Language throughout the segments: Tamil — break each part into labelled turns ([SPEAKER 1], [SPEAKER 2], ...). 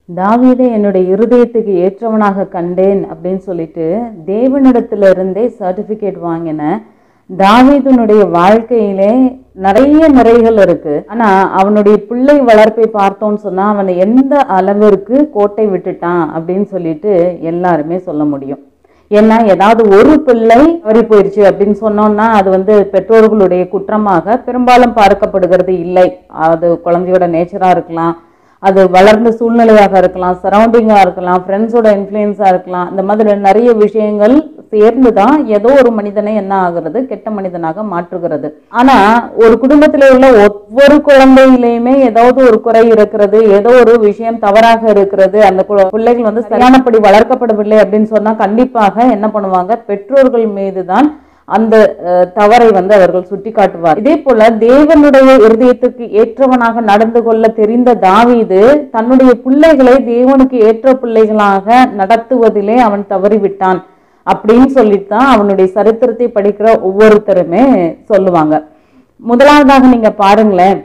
[SPEAKER 1] தாவீதை என்னுடைய இருதயத்துக்கு ஏற்றவனாக கண்டேன் அப்படின்னு சொல்லிட்டு தேவனிடத்துல இருந்தே சர்டிபிகேட் வாங்கின தாவீதுனுடைய வாழ்க்கையிலே நிறைய நிறைகள் இருக்கு ஆனா அவனுடைய பிள்ளை வளர்ப்பை பார்த்தோம்னு சொன்னா அவனை எந்த அளவிற்கு கோட்டை விட்டுட்டான் அப்படின்னு சொல்லிட்டு எல்லாருமே சொல்ல முடியும் ஏன்னா ஏதாவது ஒரு பிள்ளை தவறி போயிடுச்சு அப்படின்னு சொன்னோம்னா அது வந்து பெற்றோர்களுடைய குற்றமாக பெரும்பாலும் பார்க்கப்படுகிறது இல்லை அது குழந்தையோட நேச்சரா இருக்கலாம் அது வளர்ந்த சூழ்நிலையாக இருக்கலாம் சரௌண்டிங்காக இருக்கலாம் ஃப்ரெண்ட்ஸோட இன்ஃப்ளூயன்ஸாக இருக்கலாம் இந்த மாதிரி நிறைய விஷயங்கள் சேர்ந்து தான் ஏதோ ஒரு மனிதனை என்ன ஆகுறது கெட்ட மனிதனாக மாற்றுகிறது ஆனா ஒரு குடும்பத்தில் உள்ள ஒவ்வொரு குழந்தையிலையுமே ஏதாவது ஒரு குறை இருக்கிறது ஏதோ ஒரு விஷயம் தவறாக இருக்கிறது அந்த கு- பிள்ளைகள் வந்து சரியானபடி வளர்க்கப்படவில்லை அப்படின்னு சொன்னா கண்டிப்பாக என்ன பண்ணுவாங்க பெற்றோர்கள் மீது தான் அந்த அஹ், தவறை வந்து அவர்கள் சுட்டி காட்டுவார் இதே போல தேவனுடைய இருதயத்துக்கு ஏற்றவனாக நடந்து கொள்ள தெரிந்த தாவீது தன்னுடைய பிள்ளைகளை தேவனுக்கு ஏற்ற பிள்ளைகளாக நடத்துவதிலே அவன் தவறிவிட்டான் அப்படின்னு சொல்லிட்டு தான் அவனுடைய சரித்திரத்தை படிக்கிற ஒவ்வொருத்தருமே சொல்லுவாங்க முதலாவதாக நீங்க பாருங்களேன்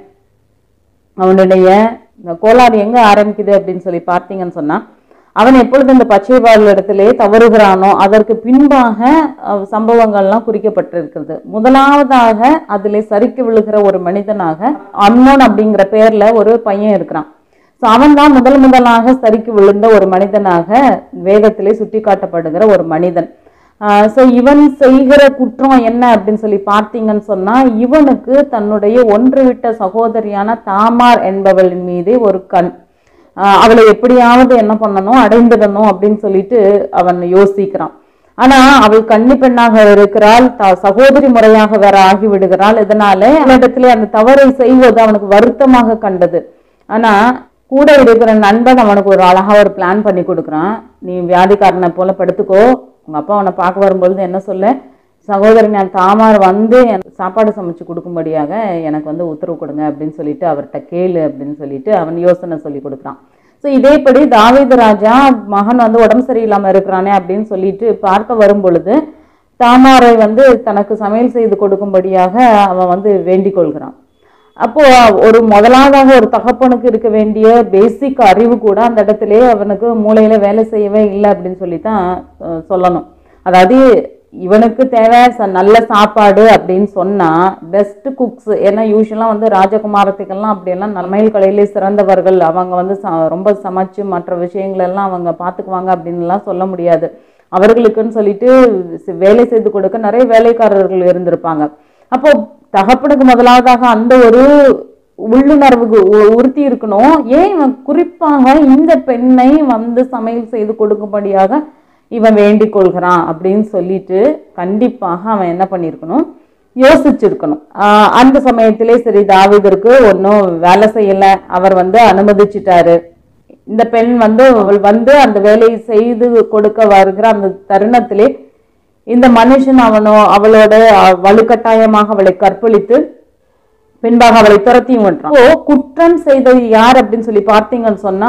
[SPEAKER 1] அவனுடைய இந்த கோளாறு எங்க ஆரம்பிக்குது அப்படின்னு சொல்லி பார்த்தீங்கன்னு சொன்னா அவன் எப்பொழுது இந்த பச்சைவாழ் இடத்திலே தவறுகிறானோ அதற்கு பின்பாக அஹ், சம்பவங்கள்லாம் குறிக்கப்பட்டிருக்கிறது முதலாவதாக அதிலே சறுக்கி விழுகிற ஒரு மனிதனாக அம்னோன் அப்படிங்கிற பேர்ல ஒரு பையன் இருக்கிறான் ஸோ அவன் தான் முதல் முதலாக சறுக்கி விழுந்த ஒரு மனிதனாக வேதத்திலே சுட்டிக்காட்டப்படுகிற ஒரு மனிதன் ஸோ இவன் செய்கிற குற்றம் என்ன அப்படின்னு சொல்லி பார்த்தீங்கன்னு சொன்னா இவனுக்கு தன்னுடைய ஒன்றுவிட்ட சகோதரியான தாமார் என்பவளின் மீதே ஒரு கண் ஆஹ் அவளை எப்படியாவது என்ன பண்ணணும் அடைந்திடணும் அப்படின்னு சொல்லிட்டு அவன் யோசிக்கிறான் ஆனா அவள் கன்னி பெண்ணாக இருக்கிறாள் த- சகோதரி முறையாக வேற ஆகி விடுகிறாள் இதனால அவனிடத்திலே அந்த தவறை செய்வது அவனுக்கு வருத்தமாக கண்டது ஆனா கூட இருக்கிற நண்பன் அவனுக்கு ஒரு அழகா ஒரு பிளான் பண்ணி கொடுக்குறான் நீ வியாதிக்காரனை போல படுத்துக்கோ உங்க அப்பா அவனை பார்க்க வரும்பொழுது என்ன சொல்ல சகோதரி நான் தாமார் வந்து எனக்கு சாப்பாடு சமைச்சு கொடுக்கும்படியாக எனக்கு வந்து உத்தரவு கொடுங்க அப்படின்னு சொல்லிட்டு அவர்கிட்ட கேளு அப்படின்னு சொல்லிட்டு அவன் யோசனை சொல்லி கொடுக்குறான் ஸோ இதேபடி தாவீது ராஜா மகன் வந்து உடம்பு சரியில்லாம இருக்கிறானே அப்படின்னு சொல்லிட்டு பார்க்க வரும் பொழுது தாமாரை வந்து தனக்கு சமையல் செய்து கொடுக்கும்படியாக அவன் வந்து வேண்டிக் கொள்கிறான் அப்போ ஒரு முதலாவதாக ஒரு தகப்பனுக்கு இருக்க வேண்டிய பேசிக் அறிவு கூட அந்த இடத்திலே அவனுக்கு மூளையில வேலை செய்யவே இல்லை அப்படின்னு சொல்லி தான் அஹ், சொல்லணும் அதாவது இவனுக்கு தேவை ச- நல்ல சாப்பாடு அப்படின்னு சொன்னா பெஸ்ட் குக்ஸ் ஏன்னா யூஸ்வலாக வந்து ராஜகுமாரத்துக்கெல்லாம் அப்படியெல்லாம் சமையல் கலையிலே சிறந்தவர்கள் அவங்க வந்து ச- ரொம்ப சமைச்சு மற்ற விஷயங்கள் எல்லாம் அவங்க பார்த்துக்குவாங்க அப்படின்னுலாம் சொல்ல முடியாது அவர்களுக்குன்னு சொல்லிட்டு சி- வேலை செய்து கொடுக்க நிறைய வேலைக்காரர்கள் இருந்திருப்பாங்க அப்போ தகப்பனுக்கு முதலாவதாக அந்த ஒரு உள்ளுணர்வுக்கு உ- உறுத்தி இருக்கணும் ஏன் இவன் குறிப்பாக இந்த பெண்ணை வந்து சமையல் செய்து கொடுக்கும்படியாக இவன் வேண்டிக் கொள்கிறான் அப்படின்னு சொல்லிட்டு கண்டிப்பாக அவன் என்ன பண்ணியிருக்கணும் யோசிச்சிருக்கணும் ஆஹ் அந்த சமயத்திலே சரி தாவீதற்கு ஒன்றும் வேலை செய்யல அவர் வந்து அனுமதிச்சிட்டாரு இந்த பெண் வந்து அவள் வந்து அந்த வேலையை செய்து கொடுக்க வருகிற அந்த தருணத்திலே இந்த மனுஷன் அவனோ அவளோட அஹ், வலுக்கட்டாயமாக அவளை கற்பழித்து பின்பாக அவளை துரத்தியும் விட்டுறான் அப்போ குற்றம் செய்தது யார் அப்படின்னு சொல்லி பார்த்தீங்கன்னு சொன்னா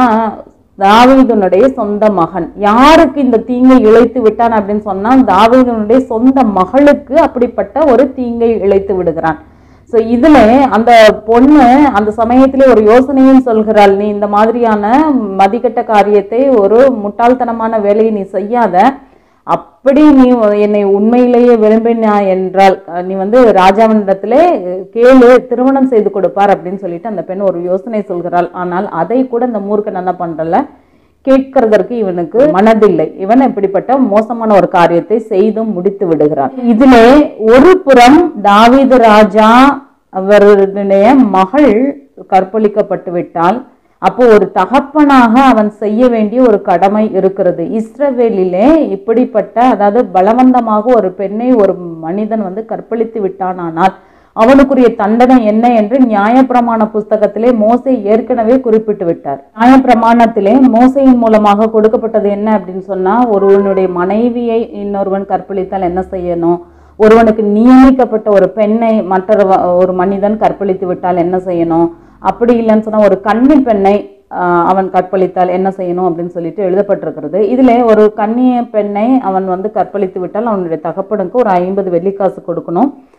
[SPEAKER 1] தாவீதுனுடைய சொந்த மகன் யாருக்கு இந்த தீங்கை இழைத்து விட்டான் அப்படின்னு சொன்னா தாவீதுனுடைய சொந்த மகளுக்கு அப்படிப்பட்ட ஒரு தீங்கை இழைத்து விடுகிறான் ஸோ இதுல அந்த பொண்ணு அந்த சமயத்திலே ஒரு யோசனையும் சொல்கிறாள் நீ இந்த மாதிரியான மதிக்கட்ட காரியத்தை ஒரு முட்டாள்தனமான வேலையை நீ செய்யாத அப்படி நீ என்னை உண்மையிலேயே விரும்பினா என்றால் அஹ், நீ வந்து ராஜாவினிடத்திலே அஹ், கேளு திருமணம் செய்து கொடுப்பார் அப்படின்னு சொல்லிட்டு அந்த பெண் ஒரு யோசனை சொல்கிறாள் ஆனால் அதை கூட இந்த மூர்க்கன் என்ன பண்றல கேட்கறதற்கு இவனுக்கு மனதில்லை இவன் இப்படிப்பட்ட மோசமான ஒரு காரியத்தை செய்தும் முடித்து விடுகிறான் இதிலே ஒரு புறம் தாவீது ராஜா அவருடைய மகள் கற்பழிக்கப்பட்டு விட்டால் அப்போ ஒரு தகப்பனாக அவன் செய்ய வேண்டிய ஒரு கடமை இருக்கிறது இஸ்ரவேலிலே இப்படிப்பட்ட அதாவது பலவந்தமாக ஒரு பெண்ணை ஒரு மனிதன் வந்து கற்பழித்து விட்டானானால் அவனுக்குரிய தண்டனை என்ன என்று நியாயப்பிரமாண புஸ்தகத்திலே மோசே ஏற்கனவே குறிப்பிட்டு விட்டார் நியாயப்பிரமாணத்திலே மோசையின் மூலமாக கொடுக்கப்பட்டது என்ன அப்படின்னு சொன்னா ஒருவனுடைய மனைவியை இன்னொருவன் கற்பழித்தால் என்ன செய்யணும் ஒருவனுக்கு நியமிக்கப்பட்ட ஒரு பெண்ணை மற்றொரு வ- ஒரு மனிதன் கற்பழித்து விட்டால் என்ன செய்யணும் அப்படி இல்லைன்னு சொன்னா ஒரு கன்னி பெண்ணை ஆஹ், அவன் கற்பழித்தால் என்ன செய்யணும் அப்படின்னு சொல்லிட்டு எழுதப்பட்டிருக்கிறது இதுல ஒரு கன்னிய பெண்ணை அவன் வந்து கற்பழித்து விட்டால் அவனுடைய தகப்பனுக்கு ஒரு ஐம்பது வெள்ளிக்காசு கொடுக்கணும்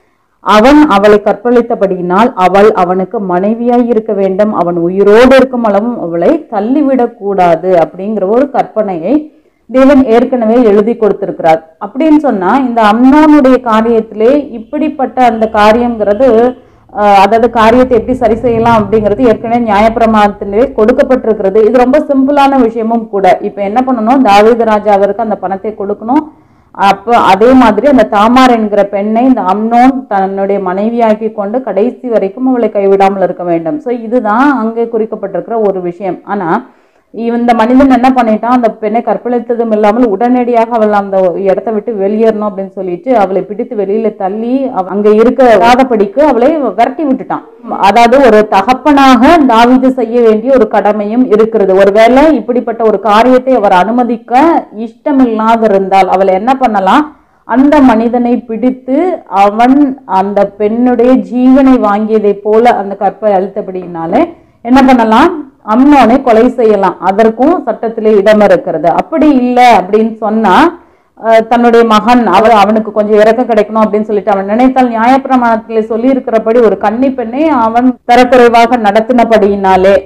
[SPEAKER 1] அவன் அவளை கற்பழித்தபடியினால் அவள் அவனுக்கு மனைவியாய் இருக்க வேண்டும் அவன் உயிரோடு இருக்கும் அளவும் அவளை தள்ளிவிடக் கூடாது அப்படிங்கிற ஒரு கற்பனையை தேவன் ஏற்கனவே எழுதி கொடுத்திருக்கிறார் அப்படின்னு சொன்னா இந்த அம்னோனுடைய காரியத்திலே இப்படிப்பட்ட அந்த காரியம்ங்கிறது அஹ், அதாவது காரியத்தை எப்படி சரி செய்யலாம் அப்படிங்கிறது ஏற்கனவே நியாயப்பிரமாணத்திலே கொடுக்கப்பட்டிருக்கிறது இது ரொம்ப சிம்பிளான விஷயமும் கூட இப்ப என்ன பண்ணணும் தாவீது ராஜாவிற்கு அந்த பணத்தை கொடுக்கணும் அப்போ அதே மாதிரி அந்த தாமார் என்கிற பெண்ணை இந்த அம்னோன் தன்னுடைய மனைவியாக்கி கொண்டு கடைசி வரைக்கும் அவளை கைவிடாமல் இருக்க வேண்டும் ஸோ இதுதான் அங்கே குறிக்கப்பட்டிருக்கிற ஒரு விஷயம் ஆனா இந்த மனிதன் என்ன பண்ணிட்டான் அந்த பெண்ணை கற்பழித்ததும் இல்லாமல் உடனடியாக அவள் அந்த இடத்த விட்டு வெளியேறணும் அப்படின்னு சொல்லிட்டு அவளை பிடித்து வெளியில தள்ளி அவ- அங்க இருக்காதபடிக்கு அவளை விரட்டி விட்டுட்டான் அதாவது ஒரு தகப்பனாக தாவீது செய்ய வேண்டிய ஒரு கடமையும் இருக்கிறது ஒருவேளை இப்படிப்பட்ட ஒரு காரியத்தை அவர் அனுமதிக்க இஷ்டமில்லாதிருந்தால் அவள் என்ன பண்ணலாம் அந்த மனிதனை பிடித்து அவன் அந்த பெண்ணுடைய ஜீவனை வாங்கியதைப் போல அந்த கற்பை அழுத்தபடியினாலே என்ன பண்ணலாம் அம்னோனை கொலை செய்யலாம் அதற்கும் சட்டத்திலே இடம் இருக்கிறது அப்படி இல்லை அப்படின்னு சொன்னா அஹ், தன்னுடைய மகன் அவர் அவனுக்கு கொஞ்சம் இறக்கம் கிடைக்கணும் அப்படின்னு சொல்லிட்டு அவன் நினைத்தால் நியாயப்பிரமாணத்திலே சொல்லி இருக்கிறபடி ஒரு கன்னி பெண்ணை அவன் தரக்குறைவாக நடத்தினபடியினாலே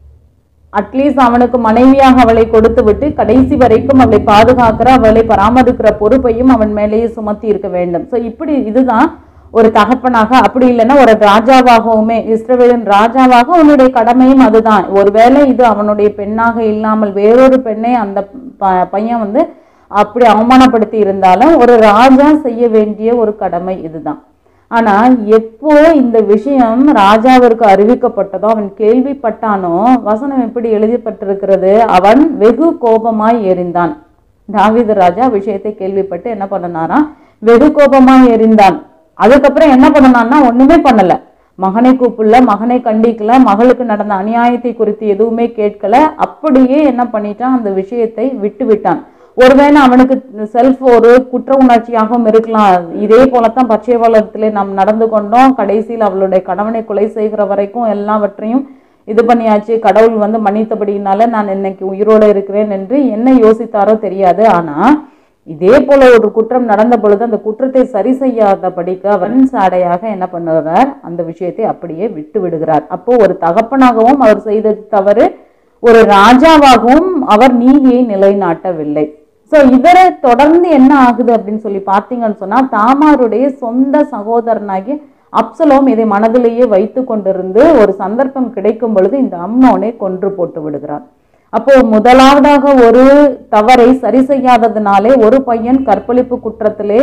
[SPEAKER 1] அட்லீஸ்ட் அவனுக்கு மனைவியாக அவளை கொடுத்து விட்டு கடைசி வரைக்கும் அவளை பாதுகாக்கிற அவளை பராமரிக்கிற பொறுப்பையும் அவன் மேலேயே சுமத்தி இருக்க வேண்டும் ஸோ இப்படி இதுதான் ஒரு தகப்பனாக அப்படி இல்லைன்னா ஒரு ராஜாவாகவுமே இஸ்ரவேலின் ராஜாவாக அவனுடைய கடமையும் அதுதான் ஒருவேளை இது அவனுடைய பெண்ணாக இல்லாமல் வேறொரு பெண்ணை அந்த ப- பையன் வந்து அப்படி அவமானப்படுத்தி இருந்தாலும் ஒரு ராஜா செய்ய வேண்டிய ஒரு கடமை இதுதான் ஆனா எப்போ இந்த விஷயம் ராஜாவிற்கு அறிவிக்கப்பட்டதோ அவன் கேள்விப்பட்டானோ வசனம் எப்படி எழுதப்பட்டிருக்கிறது அவன் வெகு கோபமாய் எரிந்தான் தாவீது ராஜா விஷயத்தை கேள்விப்பட்டு என்ன பண்ணனாராம் வெகு கோபமாய் எரிந்தான் அதுக்கப்புறம் என்ன பண்ணனான்னா ஒண்ணுமே பண்ணல மகனை கூப்பிடல மகனை கண்டிக்கல மகளுக்கு நடந்த அநியாயத்தை குறித்து எதுவுமே கேட்கல அப்படியே என்ன பண்ணிட்டான் அந்த விஷயத்தை விட்டு விட்டான் ஒருவேளை அவனுக்கு செல்ஃப் ஒரு குற்ற உணர்ச்சியாகவும் இருக்கலாம் இதே போலத்தான் பச்சைவளத்திலே நாம் நடந்து கொண்டோம் கடைசியில் அவளுடைய கணவனை கொலை செய்கிற வரைக்கும் எல்லாவற்றையும் இது பண்ணியாச்சு கடவுள் வந்து மன்னித்தபடியினால நான் இன்னைக்கு உயிரோடு இருக்கிறேன் என்று என்ன யோசித்தாரோ தெரியாது ஆனா இதே போல ஒரு குற்றம் நடந்த பொழுது அந்த குற்றத்தை சரி செய்யாதபடிக்கு அவன் சாடையாக என்ன பண்ணுறார் அந்த விஷயத்தை அப்படியே விட்டு விடுகிறார் அப்போ ஒரு தகப்பனாகவும் அவர் செய்தது தவறு ஒரு ராஜாவாகவும் அவர் நீதியை நிலைநாட்டவில்லை சோ இதரை தொடர்ந்து என்ன ஆகுது அப்படின்னு சொல்லி பார்த்தீங்கன்னு சொன்னா தாமாருடைய சொந்த சகோதரனாகி அப்சலோம் இதை மனதிலேயே வைத்து கொண்டிருந்து ஒரு சந்தர்ப்பம் கிடைக்கும் பொழுது இந்த அம்னோனை கொன்று போட்டு விடுகிறான் அப்போ முதலாவதாக ஒரு தவறை சரி செய்யாததுனாலே ஒரு பையன் கற்பழிப்பு குற்றத்திலே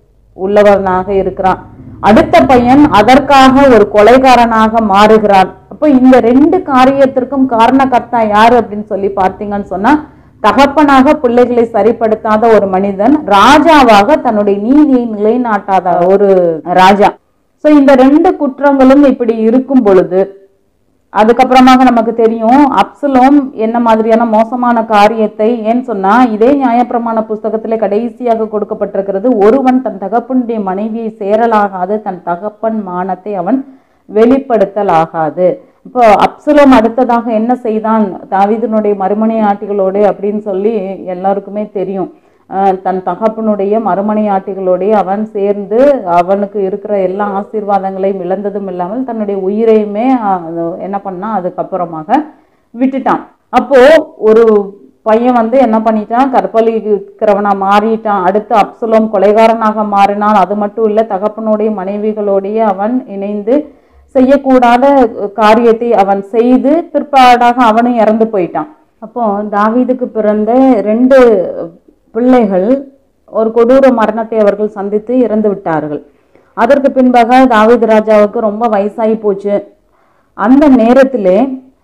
[SPEAKER 1] உள்ளவனாக இருக்கிறான் அடுத்த பையன் அதற்காக ஒரு கொலைகாரனாக மாறுகிறான் அப்போ இந்த ரெண்டு காரியத்திற்கும் காரணகர்த்தா யாரு அப்படின்னு சொல்லி பார்த்தீங்கன்னு சொன்னா தகப்பனாக பிள்ளைகளை சரிப்படுத்தாத ஒரு மனிதன் ராஜாவாக தன்னுடைய நீதியை நிலைநாட்டாத ஒரு ராஜா சோ இந்த ரெண்டு குற்றங்களும் இப்படி இருக்கும் பொழுது அதுக்கப்புறமாக நமக்கு தெரியும் அப்சலோம் என்ன மாதிரியான மோசமான காரியத்தை ஏன்னு சொன்னா இதே நியாயப்பிரமாண புஸ்தகத்திலே கடைசியாக கொடுக்கப்பட்டிருக்கிறது ஒருவன் தன் தகப்பனுடைய மனைவியை சேரலாகாது தன் தகப்பன் மானத்தை அவன் வெளிப்படுத்தலாகாது இப்போ அப்சலோம் அடுத்ததாக என்ன செய்தான் தாவீதினுடைய மறுமனை ஆட்டிகளோடு அப்படின்னு சொல்லி எல்லாருக்குமே தெரியும் அஹ் தன் தகப்பனுடைய மறுமனை ஆட்டிகளோடே அவன் சேர்ந்து அவனுக்கு இருக்கிற எல்லா ஆசீர்வாதங்களையும் இழந்ததும் இல்லாமல் தன்னுடைய உயிரையுமே அஹ், அது என்ன பண்ணா அதுக்கப்புறமாக விட்டுட்டான் அப்போ ஒரு பையன் வந்து என்ன பண்ணிட்டான் கற்பழிக்கிறவனா மாறிட்டான் அடுத்து அப்சலோம் கொலைகாரனாக மாறினான் அது மட்டும் இல்லை தகப்பனுடைய மனைவிகளோடைய அவன் இணைந்து செய்யக்கூடாத காரியத்தை அவன் செய்து பிற்பாடாக அவனும் இறந்து போயிட்டான் அப்போ தாவீதுக்கு பிறந்த ரெண்டு பிள்ளைகள் ஒரு கொடூர மரணத்தை அவர்கள் சந்தித்து இறந்து விட்டார்கள் அதற்கு பின்பாக தாவீது ராஜாவுக்கு ரொம்ப வயசாகி போச்சு அந்த நேரத்திலே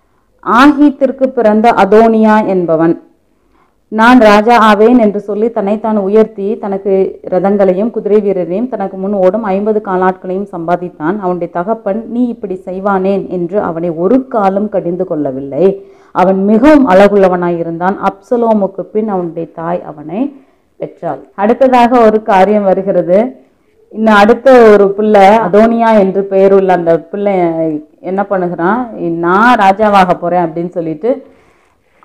[SPEAKER 1] ஆகீத்திற்கு பிறந்த அதோனியா என்பவன் நான் ராஜா ஆவேன் என்று சொல்லி தன்னைத்தான் உயர்த்தி தனக்கு ரதங்களையும் குதிரை வீரரையும் தனக்கு முன் ஓடும் ஐம்பது காலாட்களையும் சம்பாதித்தான் அவனுடைய தகப்பன் நீ இப்படி செய்வானேன் என்று அவனை ஒரு காலம் கடிந்து கொள்ளவில்லை அவன் மிகவும் அழகுள்ளவனாயிருந்தான் அப்சலோமுக்கு பின் அவனுடைய தாய் அவனை பெற்றாள் அடுத்ததாக ஒரு காரியம் வருகிறது இன்னும் அடுத்த ஒரு பிள்ளை அதோனியா என்று பெயருள்ள அந்த பிள்ளை என்ன பண்ணுகிறான் நான் ராஜாவாக போறேன் அப்படின்னு சொல்லிட்டு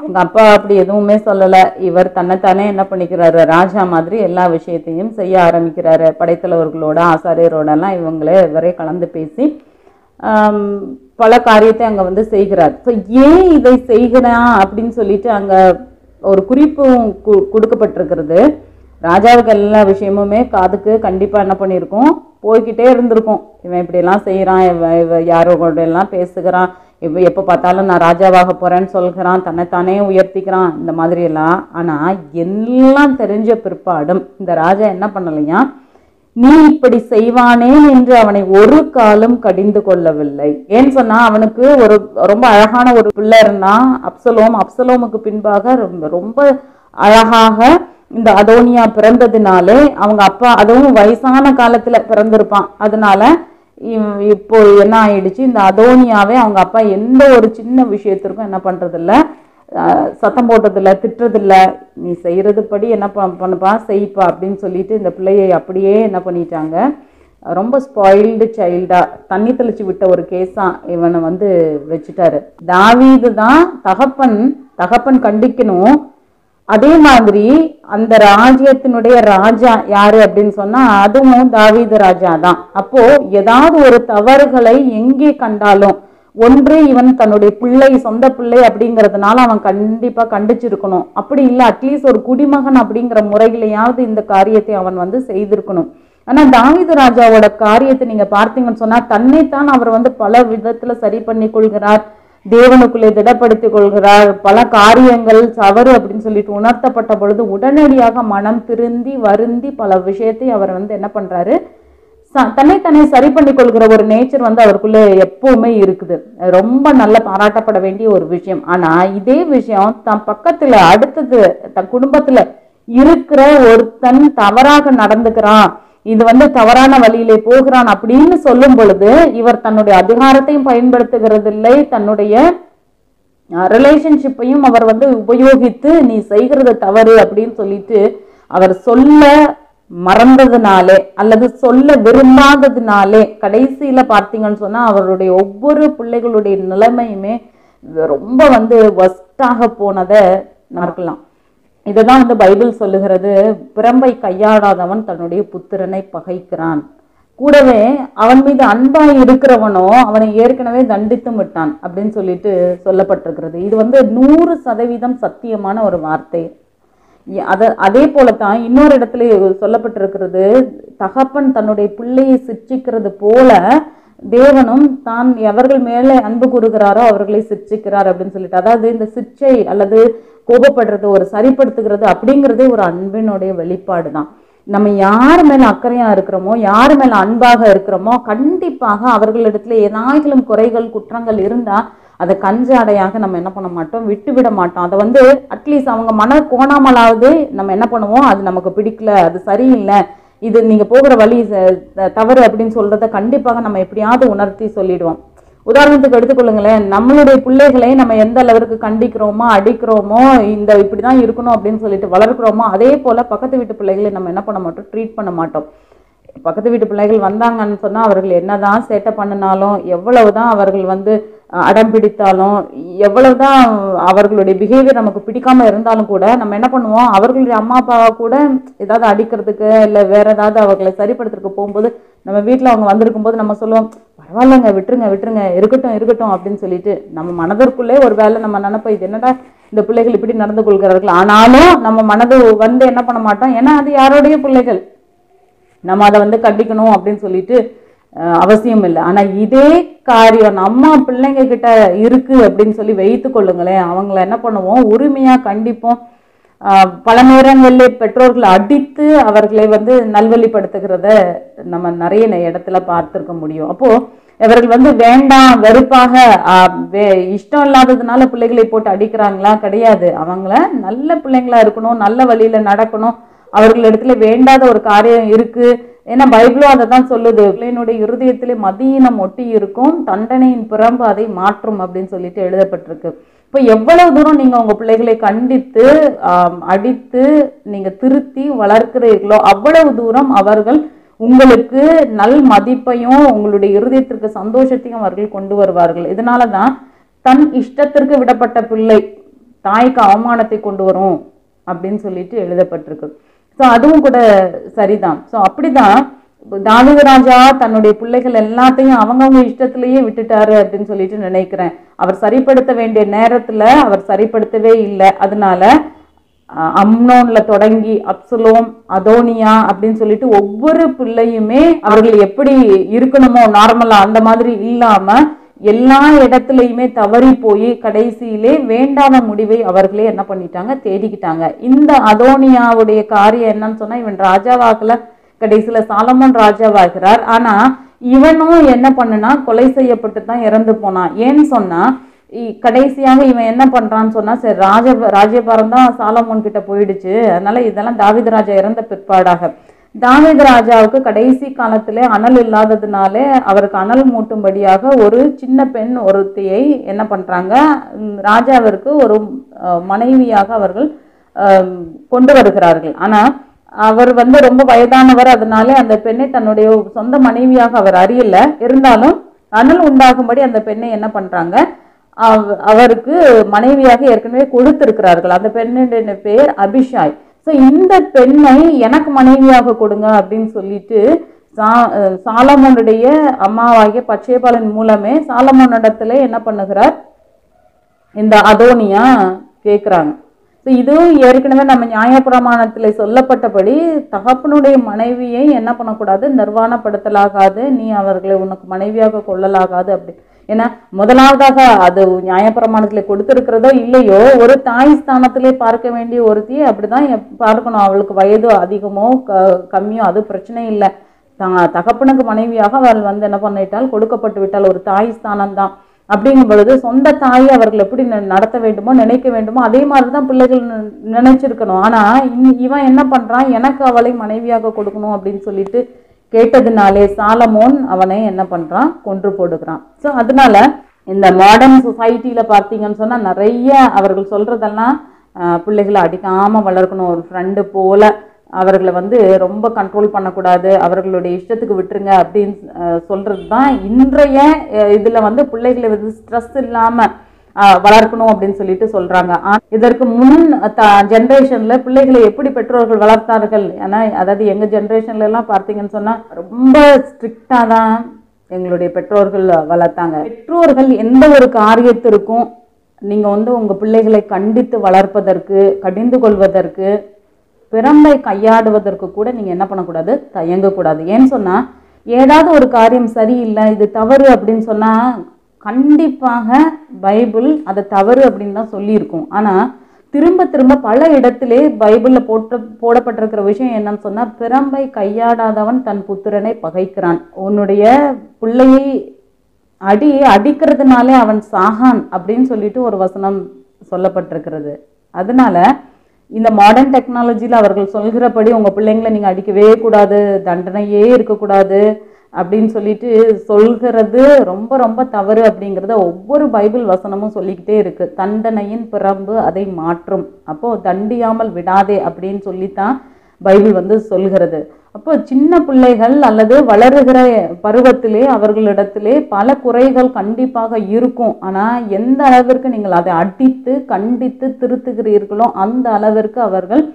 [SPEAKER 1] அவங்க அப்பா அப்படி எதுவுமே சொல்லல இவர் தன்னைத்தானே என்ன பண்ணிக்கிறாரு ராஜா மாதிரி எல்லா விஷயத்தையும் செய்ய ஆரம்பிக்கிறாரு படைத்தலைவர்களோட ஆசாரியரோட எல்லாம் இவங்களே இவரே கலந்து பேசி ஆம், பல காரியத்தை அங்க வந்து செய்கிறார் ஸோ ஏன் இதை செய்கிறான் அப்படின்னு சொல்லிட்டு அங்க ஒரு குறிப்பும் கு- கொடுக்கப்பட்டிருக்கிறது ராஜாவுக்கு எல்லா விஷயமுமே காதுக்கு கண்டிப்பா என்ன பண்ணியிருக்கும் போய்கிட்டே இருந்திருக்கும் இவன் இப்படியெல்லாம் செய்கிறான் இவன் இவ யாரோ கூட எல்லாம் பேசுகிறான் இவ எப்போ பார்த்தாலும் நான் ராஜாவாக போறேன்னு சொல்கிறான் தன்னைத்தானே உயர்த்திக்கிறான் இந்த மாதிரி எல்லாம் ஆனா எல்லாம் தெரிஞ்ச பிற்பாடும் இந்த ராஜா என்ன பண்ணலையா நீ இப்படி செய்வானேன் என்று அவனை ஒரு காலம் கடிந்து கொள்ளவில்லை ஏன்னு சொன்னா அவனுக்கு ஒரு ரொம்ப அழகான ஒரு பிள்ளை இருந்தான் அப்சலோம் அப்சலோமுக்கு பின்பாக ரொம்ப ரொம்ப அழகாக இந்த அதோனியா பிறந்ததுனாலே அவங்க அப்பா அதுவும் வயசான காலத்துல பிறந்திருப்பான் அதனால இவ்- இப்போ என்ன ஆயிடுச்சு இந்த அதோனியாவே அவங்க அப்பா எந்த ஒரு சின்ன விஷயத்திற்கும் என்ன பண்றதில்ல அஹ் சத்தம் போட்டதில்ல திட்டுறதில்ல நீ செய்யறது படி என்ன ப- பண்ணுப்பா செய்ப்பா அப்படின்னு சொல்லிட்டு இந்த பிள்ளையை அப்படியே என்ன பண்ணிட்டாங்க ரொம்ப ஸ்பாயில்டு சைல்டா தண்ணி தெளிச்சு விட்ட ஒரு கேஸா இவனை வந்து வச்சுட்டாரு தாவீது தான் தகப்பன் தகப்பன் கண்டிக்கணும் அதே மாதிரி அந்த ராஜ்யத்தினுடைய ராஜா யாரு அப்படின்னு சொன்னா அதுவும் தாவீது ராஜா தான் அப்போ ஏதாவது ஒரு தவறுகளை எங்கே கண்டாலும் ஒன்று இவன் தன்னுடைய பிள்ளை சொந்த பிள்ளை அப்படிங்கிறதுனால அவன் கண்டிப்பா கண்டிச்சிருக்கணும் அப்படி இல்லை அட்லீஸ்ட் ஒரு குடிமகன் அப்படிங்கிற முறையிலையாவது இந்த காரியத்தை அவன் வந்து செய்திருக்கணும் ஆனா தாவீது ராஜாவோட காரியத்தை நீங்க பார்த்தீங்கன்னு சொன்னா தன்னைத்தான் அவர் வந்து பல விதத்துல சரி பண்ணி கொள்கிறார் தேவனுக்குள்ளே திடப்படுத்திக் கொள்கிறார் பல காரியங்கள் தவறு அப்படின்னு சொல்லிட்டு உணர்த்தப்பட்ட பொழுது உடனடியாக மனம் திருந்தி வருந்தி பல விஷயத்தை அவர் வந்து என்ன பண்றாரு ச- தன்னைத்தானே சரி பண்ணி கொள்கிற ஒரு நேச்சர் வந்து அவருக்குள்ள எப்பவுமே இருக்குது அது ரொம்ப நல்ல பாராட்டப்பட வேண்டிய ஒரு விஷயம் ஆனா இதே விஷயம் தன் பக்கத்துல அடுத்தது தன் குடும்பத்துல இருக்கிற ஒருத்தன் தவறாக நடந்துக்கிறான் இது வந்து தவறான வழியிலே போகிறான் அப்படின்னு சொல்லும் பொழுது இவர் தன்னுடைய அதிகாரத்தையும் பயன்படுத்துகிறது இல்லை தன்னுடைய ரிலேஷன்ஷிப்பையும் அவர் வந்து உபயோகித்து நீ செய்கிறது தவறு அப்படின்னு சொல்லிட்டு அவர் சொல்ல மறந்ததுனாலே அல்லது சொல்ல விரும்பாததுனாலே கடைசியில பார்த்தீங்கன்னு சொன்னா அவருடைய ஒவ்வொரு பிள்ளைகளுடைய நிலைமையுமே ரொம்ப வந்து வஸ்டாக போனதை பார்க்கலாம் இதுதான் வந்து பைபிள் சொல்லுகிறது பிரம்பை கையாடாதவன் தன்னுடைய புத்திரனை பகைக்கிறான் கூடவே அவன் மீது அன்பா இருக்கிறவனோ அவனை ஏற்கனவே தண்டித்தும் விட்டான் அப்படின்னு சொல்லிட்டு சொல்லப்பட்டிருக்கிறது இது வந்து நூறு சதவீதம் சத்தியமான ஒரு வார்த்தை இ- அத அதே போலத்தான் இன்னொரு இடத்துல சொல்லப்பட்டிருக்கிறது தகப்பன் தன்னுடைய பிள்ளையை சிட்சிக்கிறது போல தேவனும் தான் எவர்கள் மேலே அன்பு கூறுகிறாரோ அவர்களை சிட்சிக்கிறார் அப்படின்னு சொல்லிட்டு அதாவது இந்த சிட்சை அல்லது கோபப்படுறது ஒரு சரிப்படுத்துகிறது அப்படிங்கிறதே ஒரு அன்பினுடைய வெளிப்பாடு தான் நம்ம யார் மேல அக்கறையா இருக்கிறோமோ யார் மேல அன்பாக இருக்கிறோமோ கண்டிப்பாக அவர்களிடத்துல ஏதாயிலும் குறைகள் குற்றங்கள் இருந்தா அதை கஞ்சாடையாக நம்ம என்ன பண்ண மாட்டோம் விட்டு விட மாட்டோம் அதை வந்து அட்லீஸ்ட் அவங்க மன கோணாமலாவது நம்ம என்ன பண்ணுவோம் அது நமக்கு பிடிக்கல அது சரியில்லை இது நீங்க போகிற வழி ச- த- தவறு அப்படின்னு சொல்றத கண்டிப்பாக நம்ம எப்படியாவது உணர்த்தி சொல்லிடுவோம் உதாரணத்துக்கு எடுத்துக்கொள்ளுங்களேன் நம்மளுடைய பிள்ளைகளை நம்ம எந்த அளவிற்கு கண்டிக்கிறோமோ அடிக்கிறோமோ இந்த இப்படிதான் இருக்கணும் அப்படின்னு சொல்லிட்டு வளர்க்கிறோமோ அதே போல பக்கத்து வீட்டு பிள்ளைகளை நம்ம என்ன பண்ண மாட்டோம் ட்ரீட் பண்ண மாட்டோம் பக்கத்து வீட்டு பிள்ளைகள் வந்தாங்கன்னு சொன்னா அவர்கள் என்னதான் சேட்டை பண்ணினாலும் எவ்வளவுதான் அவர்கள் வந்து அஹ், அடம் பிடித்தாலும் எவ்வளவுதான் அவர்களுடைய பிஹேவியர் நமக்கு பிடிக்காம இருந்தாலும் கூட நம்ம என்ன பண்ணுவோம் அவர்களுடைய அம்மா அப்பாவை கூட ஏதாவது அடிக்கிறதுக்கு இல்லை வேற ஏதாவது அவர்களை சரிப்படுத்துறதுக்கு போகும்போது நம்ம வீட்டில் அவங்க வந்திருக்கும் போது நம்ம சொல்லுவோம் பரவாயில்லைங்க விட்டுருங்க விட்டுருங்க இருக்கட்டும் இருக்கட்டும் அப்படின்னு சொல்லிட்டு நம்ம மனதிற்குள்ளே ஒரு வேளை நம்ம நினைப்போம் இது என்னடா இந்த பிள்ளைகள் இப்படி நடந்து கொள்கிறார்கள் ஆனாலும் நம்ம மனது வந்து என்ன பண்ண மாட்டோம் ஏன்னா அது யாருடைய பிள்ளைகள் நம்ம அதை வந்து கண்டிக்கணும் அப்படின்னு சொல்லிட்டு அஹ், அவசியம் இல்லை ஆனா இதே காரியம் நம்ம பிள்ளைங்க கிட்ட இருக்கு அப்படின்னு சொல்லி வைத்து கொள்ளுங்களேன் அவங்கள என்ன பண்ணுவோம் உரிமையா கண்டிப்போம் அஹ், பல நேரங்களில் பெற்றோர்கள் அடித்து அவர்களை வந்து நல்வழிப்படுத்துகிறத நம்ம நிறைய நே- இடத்துல பார்த்திருக்க முடியும் அப்போ இவர்கள் வந்து வேண்டாம் வெறுப்பாக அஹ், வே- இஷ்டம் இல்லாததுனால பிள்ளைகளை போட்டு அடிக்கிறாங்களா கிடையாது அவங்கள நல்ல பிள்ளைங்களா இருக்கணும் நல்ல வழியில நடக்கணும் அவர்களிடத்துல வேண்டாத ஒரு காரியம் இருக்கு ஏன்னா பைபிளும் அதை தான் சொல்லுது பிள்ளையினுடைய இருதயத்திலே மதியினம் ஒட்டி இருக்கும் தண்டனையின் பிறம்பு அதை மாற்றும் அப்படின்னு சொல்லிட்டு எழுதப்பட்டிருக்கு இப்போ எவ்வளவு தூரம் நீங்க உங்க பிள்ளைகளை கண்டித்து ஆம், அடித்து நீங்க திருத்தி வளர்க்கிறீர்களோ அவ்வளவு தூரம் அவர்கள் உங்களுக்கு நல் மதிப்பையும் உங்களுடைய இருதயத்திற்கு சந்தோஷத்தையும் அவர்கள் கொண்டு வருவார்கள் இதனால தான் தன் இஷ்டத்திற்கு விடப்பட்ட பிள்ளை தாய்க்கு அவமானத்தை கொண்டு வரும் அப்படின்னு சொல்லிட்டு எழுதப்பட்டிருக்கு ஸோ அதுவும் கூட சரிதான் ஸோ அப்படிதான் தாவீது ராஜா தன்னுடைய பிள்ளைகள் எல்லாத்தையும் அவங்கவங்க இஷ்டத்திலேயே விட்டுட்டாரு அப்படின்னு சொல்லிட்டு நினைக்கிறேன் அவர் சரிப்படுத்த வேண்டிய நேரத்துல அவர் சரிப்படுத்தவே இல்லை அதனால அஹ், அம்னோன்ல தொடங்கி அப்சலோம் அதோனியா அப்படின்னு சொல்லிட்டு ஒவ்வொரு பிள்ளையுமே அவர்கள் எப்படி இருக்கணுமோ நார்மலா அந்த மாதிரி இல்லாம எல்லா இடத்துலையுமே தவறி போய் கடைசியிலே வேண்டாத முடிவை அவர்களே என்ன பண்ணிட்டாங்க தேடிக்கிட்டாங்க இந்த அதோனியாவுடைய காரியம் என்னன்னு சொன்னா இவன் ராஜாவாகல கடைசியில சாலமன் ராஜாவாகிறார் ஆனா இவனும் என்ன பண்ணுனா கொலை செய்யப்பட்டு தான் இறந்து போனான் ஏன்னு சொன்னா இ- கடைசியாக இவன் என்ன பண்றான்னு சொன்னா சரி ராஜ ராஜ்யபாரம் தான் சாலமோன் கிட்ட போயிடுச்சு அதனால இதெல்லாம் தாவீது ராஜா இறந்த பிற்பாடாக தாவீது ராஜாவுக்கு கடைசி காலத்துல அனல் இல்லாததுனாலே அவருக்கு அனல் மூட்டும்படியாக ஒரு சின்ன பெண் ஒருத்தியை என்ன பண்றாங்க ம், ராஜாவிற்கு ஒரு அஹ், மனைவியாக அவர்கள் அஹ், கொண்டு வருகிறார்கள் ஆனா அவர் வந்து ரொம்ப வயதானவர் அதனால அந்த பெண்ணை தன்னுடைய சொந்த மனைவியாக அவர் அறியல இருந்தாலும் அனல் உண்டாகும்படி அந்த பெண்ணை என்ன பண்றாங்க அவ- அவருக்கு மனைவியாக ஏற்கனவே கொடுத்திருக்கிறார்கள் அந்த பெண்ணுடைய பேர் அபிஷாய் ஸோ இந்த பெண்ணை எனக்கு மனைவியாக கொடுங்க அப்படின்னு சொல்லிட்டு சா அஹ் சாலமோனுடைய அம்மாவாகிய பச்சைபாலன் மூலமே சாலமோனிடத்துல என்ன பண்ணுகிறார் இந்த அதோனியா கேட்குறாங்க ஸோ இதுவும் ஏற்கனவே நம்ம நியாயப்பிரமாணத்தில் சொல்லப்பட்டபடி தகப்பனுடைய மனைவியை என்ன பண்ணக்கூடாது நிர்வாணப்படுத்தலாகாது நீ அவர்களை உனக்கு மனைவியாக கொள்ளலாகாது அப்படி ஏன்னா முதலாவதாக அது நியாயப்பிரமாணத்தில் கொடுத்திருக்கிறதோ இல்லையோ ஒரு தாய் ஸ்தானத்திலே பார்க்க வேண்டிய ஒருத்தி அப்படிதான் எப்- பார்க்கணும் அவளுக்கு வயது அதிகமோ க கம்மியோ அது பிரச்சனை இல்லை த தகப்பனுக்கு மனைவியாக அவள் வந்து என்ன பண்ணிட்டால் கொடுக்கப்பட்டு விட்டால் ஒரு தாய் ஸ்தானம் தான் அப்படிங்கும் பொழுது சொந்த தாயை அவர்கள் எப்படி ந- நடத்த வேண்டுமோ நினைக்க வேண்டுமோ அதே மாதிரி தான் பிள்ளைகள் நி- நினைச்சிருக்கணும் ஆனா இ- இவன் என்ன பண்றான் எனக்கு அவளை மனைவியாக கொடுக்கணும் அப்படின்னு சொல்லிட்டு கேட்டதுனாலே சாலமோன் அவனை என்ன பண்றான் கொன்று போடுகிறான் ஸோ அதனால இந்த மாடர்ன் சொசைட்டில பார்த்தீங்கன்னு சொன்னா நிறைய அவர்கள் சொல்றதெல்லாம் ஆஹ், பிள்ளைகளை அடிக்காம வளர்க்கணும் ஒரு ஃப்ரெண்டு போல அவர்களை வந்து ரொம்ப கண்ட்ரோல் பண்ணக்கூடாது அவர்களுடைய இஷ்டத்துக்கு விட்டுருங்க அப்படின்னு அஹ், சொல்றது தான் இன்றைய அஹ், இதுல வந்து பிள்ளைகளை வந்து ஸ்ட்ரெஸ் இல்லாம அஹ், வளர்க்கணும் அப்படின்னு சொல்லிட்டு சொல்றாங்க ஆனா, இதற்கு முன் ஜென்ரேஷன்ல பிள்ளைகளை எப்படி பெற்றோர்கள் வளர்த்தார்கள் ஏன்னா அதாவது எங்க ஜென்ரேஷன்ல எல்லாம் பார்த்தீங்கன்னு சொன்னா ரொம்ப ஸ்ட்ரிக்டா தான் எங்களுடைய பெற்றோர்கள் வளர்த்தாங்க பெற்றோர்கள் எந்த ஒரு காரியத்திற்கும் நீங்க வந்து உங்க பிள்ளைகளை கண்டித்து வளர்ப்பதற்கு கடிந்து கொள்வதற்கு பிறம்பை கையாடுவதற்கு கூட நீங்க என்ன பண்ணக்கூடாது தயங்கக்கூடாது ஏன்னு சொன்னா ஏதாவது ஒரு காரியம் சரியில்லை இது தவறு அப்படின்னு சொன்னா கண்டிப்பாக பைபிள் அதை தவறு அப்படின்னு தான் சொல்லியிருக்கும் ஆனா திரும்ப திரும்ப பல இடத்திலே பைபிள்ல போட்ட போடப்பட்டிருக்கிற விஷயம் என்னன்னு சொன்னா பிறம்பை கையாடாதவன் தன் புத்திரனை பகைக்கிறான் உன்னுடைய பிள்ளையை அடி அடிக்கிறதுனாலே அவன் சாகான் அப்படின்னு சொல்லிட்டு ஒரு வசனம் சொல்லப்பட்டிருக்கிறது அதனால இந்த மாடர்ன் டெக்னாலஜியில் அவர்கள் சொல்கிறபடி உங்கள் பிள்ளைங்களை நீங்கள் அடிக்கவே கூடாது தண்டனையே இருக்கக்கூடாது அப்படின்னு சொல்லிட்டு சொல்கிறது ரொம்ப ரொம்ப தவறு அப்படிங்கிறத ஒவ்வொரு பைபிள் வசனமும் சொல்லிக்கிட்டே இருக்கு தண்டனையின் பிறம்பு அதை மாற்றும் அப்போ தண்டியாமல் விடாதே அப்படின்னு சொல்லித்தான் பைபிள் வந்து சொல்கிறது அப்போ சின்ன பிள்ளைகள் அல்லது வளருகிற பருவத்திலே அவர்களிடத்திலே பல குறைகள் கண்டிப்பாக இருக்கும் ஆனா எந்த அளவிற்கு நீங்கள் அதை அடித்து கண்டித்து திருத்துகிறீர்களோ அந்த அளவிற்கு அவர்கள்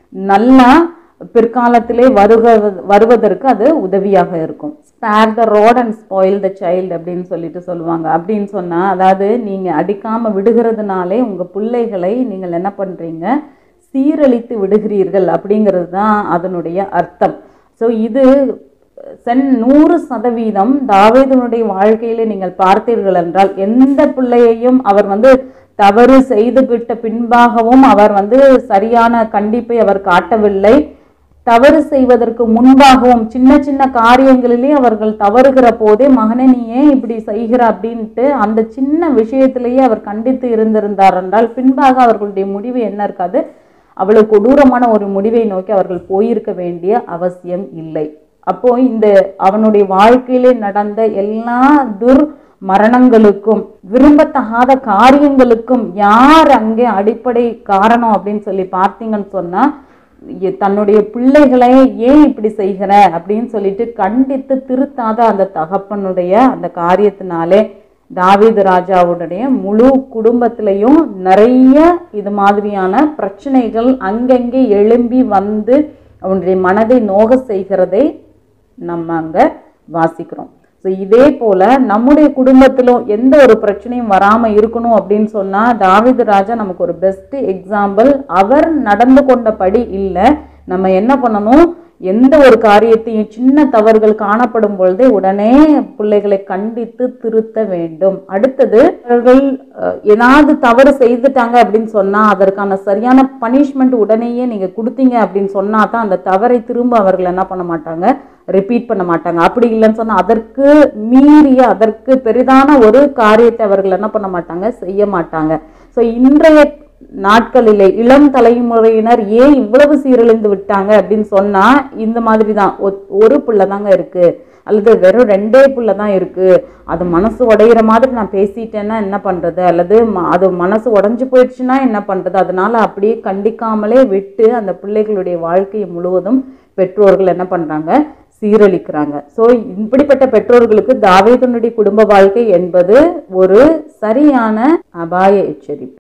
[SPEAKER 1] நல்லா பிற்காலத்திலே வருக வருவதற்கு அது உதவியாக இருக்கும் spare the rod and spoil the child அப்படின்னு சொல்லிட்டு சொல்லுவாங்க அப்படின்னு சொன்னா அதாவது நீங்க அடிக்காம விடுகிறதுனாலே உங்க பிள்ளைகளை நீங்கள் என்ன பண்றீங்க சீரழித்து விடுகிறீர்கள் அப்படிங்கிறது தான் அதனுடைய அர்த்தம் ஸோ இது சென் நூறு சதவீதம் தாவீதனுடைய வாழ்க்கையில நீங்கள் பார்த்தீர்கள் என்றால் எந்த பிள்ளையையும் அவர் வந்து தவறு செய்து விட்ட பின்பாகவும் அவர் வந்து சரியான கண்டிப்பை அவர் காட்டவில்லை தவறு செய்வதற்கு முன்பாகவும் சின்ன சின்ன காரியங்களிலே அவர்கள் தவறுகிற போதே மகனே நீ ஏன் இப்படி செய்கிற அப்படின்ட்டு அந்த சின்ன விஷயத்திலேயே அவர் கண்டித்து இருந்திருந்தார் என்றால் பின்பாக அவர்களுடைய முடிவு என்ன இருக்காது அவ்வளவு கொடூரமான ஒரு முடிவை நோக்கி அவர்கள் போயிருக்க வேண்டிய அவசியம் இல்லை அப்போ இந்த அவனுடைய வாழ்க்கையிலே நடந்த எல்லா துர் மரணங்களுக்கும் விரும்பத்தகாத காரியங்களுக்கும் யார் அங்கே அடிப்படை காரணம் அப்படின்னு சொல்லி பார்த்தீங்கன்னு சொன்னா இ- தன்னுடைய பிள்ளைகளை ஏன் இப்படி செய்கிற அப்படின்னு சொல்லிட்டு கண்டித்து திருத்தாத அந்த தகப்பனுடைய அந்த காரியத்தினாலே தாவீது ராஜாவுடைய முழு குடும்பத்திலையும் நிறைய இது மாதிரியான பிரச்சனைகள் அங்கங்கே எழும்பி வந்து அவனுடைய மனதை நோக செய்கிறதை நம்ம அங்க வாசிக்கிறோம் ஸோ இதே போல நம்முடைய குடும்பத்திலும் எந்த ஒரு பிரச்சனையும் வராம இருக்கணும் அப்படின்னு சொன்னா தாவீது ராஜா நமக்கு ஒரு பெஸ்ட் எக்ஸாம்பிள் அவர் நடந்து கொண்டபடி இல்லை நம்ம என்ன பண்ணணும் எந்த ஒரு காரியத்தையும் சின்ன தவறுகள் காணப்படும் பொழுதே உடனே பிள்ளைகளை கண்டித்து திருத்த வேண்டும் அடுத்தது அவர்கள் அஹ், ஏதாவது தவறு செய்துட்டாங்க அப்படின்னு சொன்னா அதற்கான சரியான பனிஷ்மெண்ட் உடனேயே நீங்க கொடுத்தீங்க அப்படின்னு சொன்னா தான் அந்த தவறை திரும்ப அவர்கள் என்ன பண்ண மாட்டாங்க ரிப்பீட் பண்ண மாட்டாங்க அப்படி இல்லைன்னு சொன்னா அதற்கு மீறிய அதற்கு பெரிதான ஒரு காரியத்தை அவர்கள் என்ன பண்ண மாட்டாங்க செய்ய மாட்டாங்க ஸோ இன்றைய நாட்களிலே இளம் தலைமுறையினர் ஏன் இவ்வளவு சீரழிந்து விட்டாங்க அப்படின்னு சொன்னா இந்த மாதிரி தான் ஒரு புள்ள தாங்க இருக்கு அல்லது வெறும் ரெண்டே புள்ள தான் இருக்கு அது மனசு உடையிற மாதிரி நான் பேசிட்டேன்னா என்ன பண்றது அல்லது ம- அது மனசு உடைஞ்சு போயிடுச்சுன்னா என்ன பண்றது அதனால அப்படியே கண்டிக்காமலே விட்டு அந்த பிள்ளைகளுடைய வாழ்க்கையை முழுவதும் பெற்றோர்கள் என்ன பண்றாங்க சீரழிக்கிறாங்க ஸோ இப்படிப்பட்ட பெற்றோர்களுக்கு தாவீதனுடைய குடும்ப வாழ்க்கை என்பது ஒரு சரியான அபாய எச்சரிப்பு